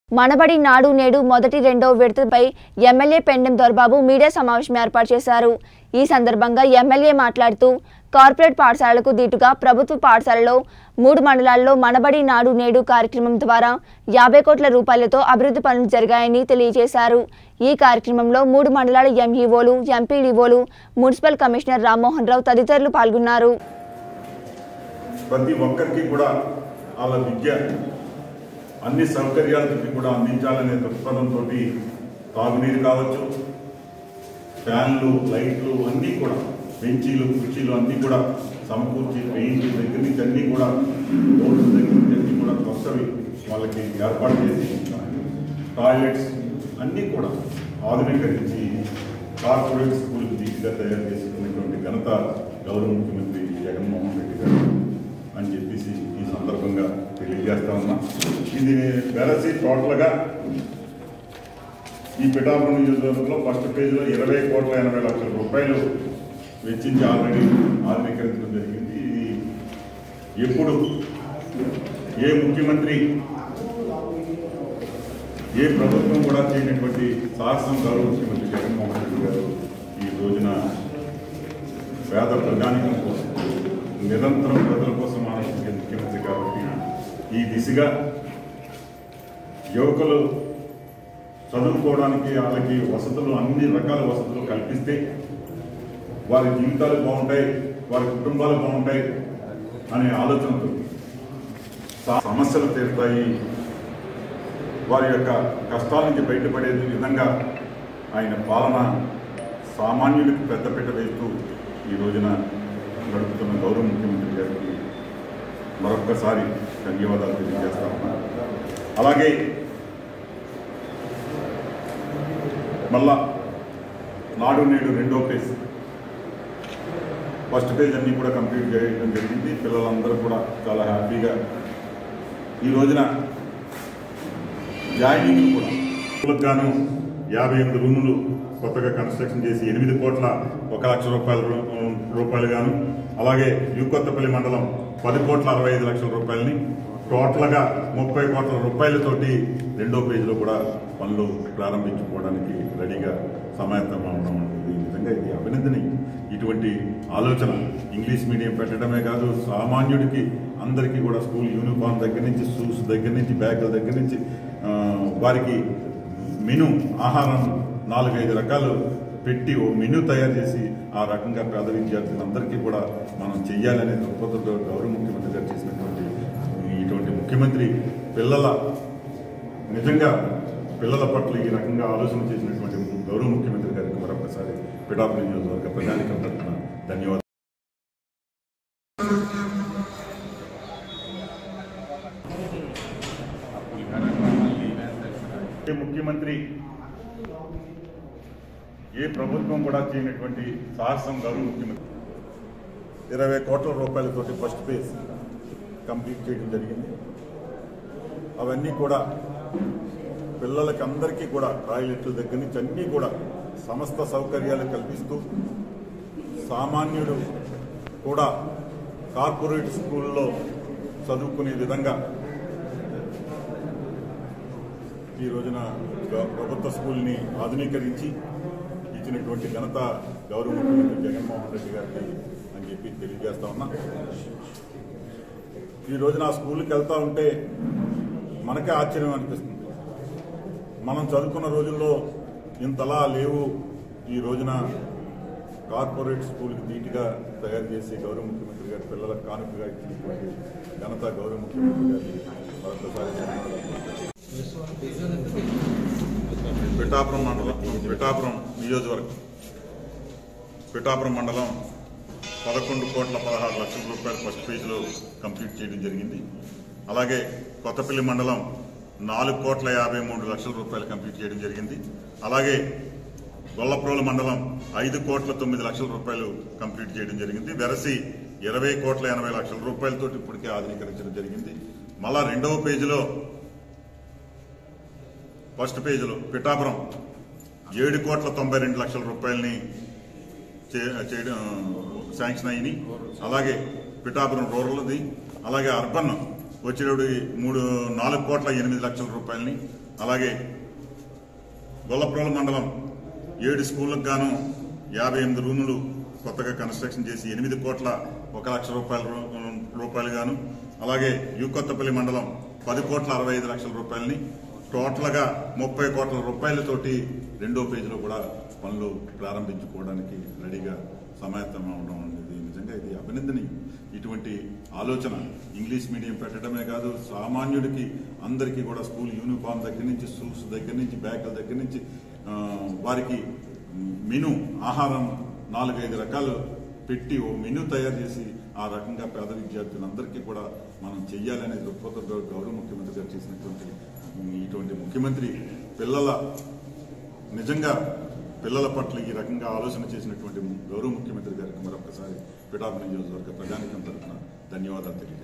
మనబడి నాడు నేడు మొదటి రెండో విడతపై ఎమ్మెల్యే పెండెం దొరబాబు మీడియా సమావేశం ఏర్పాటు చేశారు ఈ సందర్భంగా ఎమ్మెల్యే మాట్లాడుతూ కార్పొరేట్ పాఠశాలలకు దీటుగా ప్రభుత్వ పాఠశాలలో మూడు మండలాల్లో మనబడి నాడు నేడు కార్యక్రమం ద్వారా యాభై కోట్ల రూపాయలతో అభివృద్ధి పనులు జరిగాయని తెలియజేశారు ఈ కార్యక్రమంలో మూడు మండలాల ఎంఈఓలు ఎంపీడీఓలు మున్సిపల్ కమిషనర్ రామ్మోహన్ రావు తదితరులు పాల్గొన్నారు ప్రతి ఒక్కరికి కూడా వాళ్ళ విద్య అన్ని సౌకర్యాలతో కూడా అందించాలనే దృక్పథంతో తాగునీరు కావచ్చు ఫ్యాన్లు లైట్లు అన్నీ కూడా బెంచీలు కుర్చీలు అన్నీ కూడా సమకూర్చి పెయింట్ దగ్గర నుంచి అన్నీ కూడా రోడ్ల దగ్గర నుంచి అన్నీ కూడా కొత్తవి వాళ్ళకి ఏర్పాటు చేసి టాయిలెట్స్ అన్నీ కూడా ఆధునీకరించి కార్పొరేట్ స్కూల్ దీటుగా తయారు చేసుకున్నటువంటి ఘనత గౌరవ ముఖ్యమంత్రి జగన్మోహన్ రెడ్డి గారు అని చెప్పేసి ఈ సందర్భంగా తెలియజేస్తా ఉన్నా ఇది వెరసి టోటల్గా ఈ పిఠాపురం నియోజకవర్గంలో ఫస్ట్ పేజీలో ఇరవై కోట్ల ఎనభై లక్షల రూపాయలు వెచ్చించి ఆల్రెడీ ఆధునీకరించడం జరిగింది ఇది ఎప్పుడు ఏ ముఖ్యమంత్రి ఏ ప్రభుత్వం కూడా చేయనటువంటి సాహసం గౌరవ ముఖ్యమంత్రి జగన్మోహన్ రెడ్డి గారు ఈ రోజున పేద ప్రజానికం కోసం నిరంతరం ప్రజల కోసం ఆలోచించే ముఖ్యమంత్రి కాబట్టి ఈ దిశగా యువకులు చదువుకోవడానికి వాళ్ళకి వసతులు అన్ని రకాల వసతులు కల్పిస్తే వారి జీవితాలు బాగుంటాయి వారి కుటుంబాలు బాగుంటాయి అనే ఆలోచనతో స- సమస్యలు తీరుతాయి వారి యొక్క కష్టాల నుంచి బయటపడే విధంగా ఆయన పాలన సామాన్యులకు పెద్దపీట వేస్తూ ఈ రోజున గడుపుతున్న గౌరవ ముఖ్యమంత్రి గారికి మరొక్కసారి ధన్యవాదాలు తెలియజేస్తా ఉన్నాను అలాగే మళ్ళా నాడు నేడు రెండో పేజ్ ఫస్ట్ పేజ్ అన్నీ కూడా కంప్లీట్ చేయడం జరిగింది పిల్లలందరూ కూడా చాలా హ్యాపీగా ఈ రోజున జాయినింగ్ కూడా స్కూళ్ళకు గాను యాభై ఎనిమిది రూములు కొత్తగా కన్స్ట్రక్షన్ చేసి ఎనిమిది కోట్ల ఒక లక్ష రూపాయల రూ- రూపాయలు గాను అలాగే యూకొత్తపల్లి మండలం పది కోట్ల అరవై ఐదు లక్షల రూపాయలని టోటల్గా ముప్పై కోట్ల రూపాయలతోటి రెండో పేజీలో కూడా పనులు ప్రారంభించుకోవడానికి రెడీగా సమాయత్తం అవడం ఈ విధంగా ఇది అభినందనీయం ఇటువంటి ఆలోచన ఇంగ్లీష్ మీడియం పెట్టడమే కాదు సామాన్యుడికి అందరికీ కూడా స్కూల్ యూనిఫామ్ దగ్గర నుంచి షూస్ దగ్గర నుంచి బ్యాగుల దగ్గర నుంచి ఆ, వారికి మెను ఆహారం నాలుగైదు రకాలు పెట్టి ఓ మెను తయారు చేసి ఆ రకంగా పేద విద్యార్థులందరికీ కూడా మనం చెయ్యాలనే దృక్పథంతో గౌరవ ముఖ్యమంత్రి గారు చేసినటువంటి ఇటువంటి ముఖ్యమంత్రి పిల్లల నిజంగా పిల్లల పట్ల ఈ రకంగా ఆలోచన చేసినటువంటి గౌరవ ముఖ్యమంత్రి గారికి మరొకసారి పిఠాపురం నియోజకవర్గ ప్రజానికం తరఫున ధన్యవాదాలు ఏ ముఖ్యమంత్రి ఏ ప్రభుత్వం కూడా చేయనటువంటి సాహసం గౌరవ ముఖ్యమంత్రి ఇరవై కోట్ల రూపాయలతోటి ఫస్ట్ ఫేజ్ కంప్లీట్ చేయడం జరిగింది అవన్నీ కూడా పిల్లలకి అందరికీ కూడా టాయిలెట్ల దగ్గర నుంచి అన్నీ కూడా సమస్త సౌకర్యాలు కల్పిస్తూ సామాన్యుడు కూడా కార్పొరేట్ స్కూల్లో చదువుకునే విధంగా ఈ రోజున గ- ప్రభుత్వ స్కూల్ని ఆధునీకరించి ఇచ్చినటువంటి ఘనత గౌరవ ముఖ్యమంత్రి జగన్మోహన్ రెడ్డి గారికి అని చెప్పి తెలియజేస్తా ఉన్నా ఈ రోజున ఆ స్కూల్కి వెళ్తా ఉంటే మనకే ఆశ్చర్యం అనిపిస్తుంది మనం చదువుకున్న రోజుల్లో ఇంతలా లేవు ఈ రోజున కార్పొరేట్ స్కూల్కి నీట్గా తయారు చేసి గౌరవ ముఖ్యమంత్రి గారి పిల్లలకు కానుకగా ఇచ్చినటువంటి ఘనత గౌరవ ముఖ్యమంత్రి గారికి మరొకసారి ధన్యవాదాలు. పిఠాపురం మండలం పిఠాపురం నియోజకవర్గం పిఠాపురం మండలం పదకొండు కోట్ల పదహారు లక్షల రూపాయలు ఫస్ట్ ఫేజ్లో కంప్లీట్ చేయడం జరిగింది అలాగే కొత్తపల్లి మండలం నాలుగు కోట్ల యాభై మూడు లక్షల రూపాయలు కంప్లీట్ చేయడం జరిగింది అలాగే గొల్లప్రోలు మండలం ఐదు కోట్ల తొమ్మిది లక్షల రూపాయలు కంప్లీట్ చేయడం జరిగింది వెరసి ఇరవై కోట్ల ఎనభై లక్షల రూపాయలతో ఇప్పటికే ఆధునీకరించడం జరిగింది మళ్ళా రెండవ పేజీలో ఫస్ట్ పేజీలో పిఠాపురం ఏడు కోట్ల తొంభై రెండు లక్షల రూపాయలని చే- చేయడం శాంక్షన్ అయ్యి అలాగే పిఠాపురం రూరల్ది అలాగే అర్బన్ వచ్చేటప్పుడు మూడు నాలుగు కోట్ల ఎనిమిది లక్షల రూపాయలని అలాగే గొల్లప్రోల మండలం ఏడు స్కూళ్ళకు గాను యాభై ఎనిమిది రూములు కొత్తగా కన్స్ట్రక్షన్ చేసి ఎనిమిది కోట్ల ఒక లక్ష రూపాయల రూ- రూపాయలు గాను అలాగే యూకొత్తపల్లి మండలం పది కోట్ల అరవై ఐదు లక్షల రూపాయలని టోటల్గా ముప్పై కోట్ల రూపాయలతోటి రెండో పేజీలో కూడా పనులు ప్రారంభించుకోవడానికి రెడీగా సమాయత్తం అవడం అనేది నిజంగా ఇది అభినందనీయం ఇటువంటి ఆలోచన ఇంగ్లీష్ మీడియం పెట్టడమే కాదు సామాన్యుడికి అందరికీ కూడా స్కూల్ యూనిఫామ్ దగ్గర నుంచి షూస్ దగ్గర నుంచి బ్యాగుల దగ్గర నుంచి ఆ, వారికి మెను ఆహారం నాలుగైదు రకాలు పెట్టి ఓ మెను తయారు చేసి ఆ రకంగా పేద విద్యార్థులందరికీ కూడా మనం చెయ్యాలనే దృక్పథంతో గౌరవ ముఖ్యమంత్రి గారు చేసినటువంటి ఉమ్, ఇటువంటి ముఖ్యమంత్రి పిల్లల నిజంగా పిల్లల పట్ల ఈ రకంగా ఆలోచన చేసినటువంటి గౌరవ ముఖ్యమంత్రి గారికి మరొకసారి పిఠాపురం నియోజకవర్గ ప్రజానికం తరఫున ధన్యవాదాలు తెలియజేస్తున్నాను